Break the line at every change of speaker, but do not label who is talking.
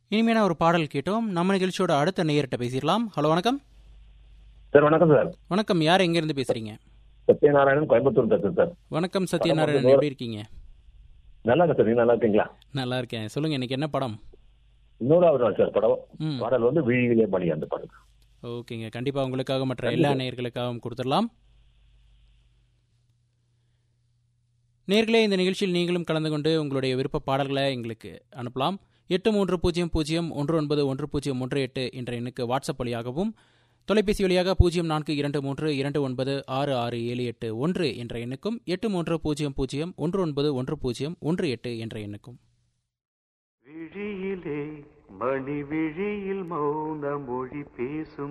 இனிமையான ஒரு பாடல் கேட்டோம் நம்ம நிகழ்ச்சியோட அடுத்த நேயர்கிட்ட பேசிடலாம் ஹலோ வணக்கம்
சார் வணக்கம் சார்
வணக்கம் யார் எங்கேருந்து பேசுறீங்க
சத்யநாராயணன் கோயம்புத்தூர் பேசுறேன் சார்
வணக்கம் சத்யநாராயணன் எப்படி இருக்கீங்க
நல்லா இருக்கேன் சார் நீங்க நல்லா இருக்கீங்களா
நல்லா இருக்கேன் சொல்லுங்க இன்னைக்கு என்ன படம்
இன்னொரு நாள் சார் படம்
ம்
பாடல் வந்து விழியிலே மணி அந்த பாடல்
ஓகேங்க கண்டிப்பா உங்களுக்காக மற்ற எல்லா நேயர்களுக்காகவும் கொடுத்துடலாம் நேர்களே இந்த நிகழ்ச்சியில் நீங்களும் கலந்து கொண்டு உங்களுடைய விருப்ப பாடல்களை எங்களுக்கு அனுப்பலாம் எட்டு மூன்று பூஜ்ஜியம் பூஜ்ஜியம் ஒன்று ஒன்பது ஒன்று பூஜ்ஜியம் ஒன்று எட்டு என்ற எண்ணுக்கு வாட்ஸ்அப் வழியாகவும் தொலைபேசி வழியாக பூஜ்ஜியம் நான்கு இரண்டு மூன்று இரண்டு ஒன்பது ஆறு ஆறு ஏழு எட்டு ஒன்று என்ற எண்ணுக்கும் எட்டு மூன்று பூஜ்ஜியம் பூஜ்ஜியம் ஒன்று ஒன்பது ஒன்று பூஜ்ஜியம் ஒன்று எட்டு என்ற எண்ணுக்கும்
விழியிலே மணி விழியில் மௌன மொழி பேசும்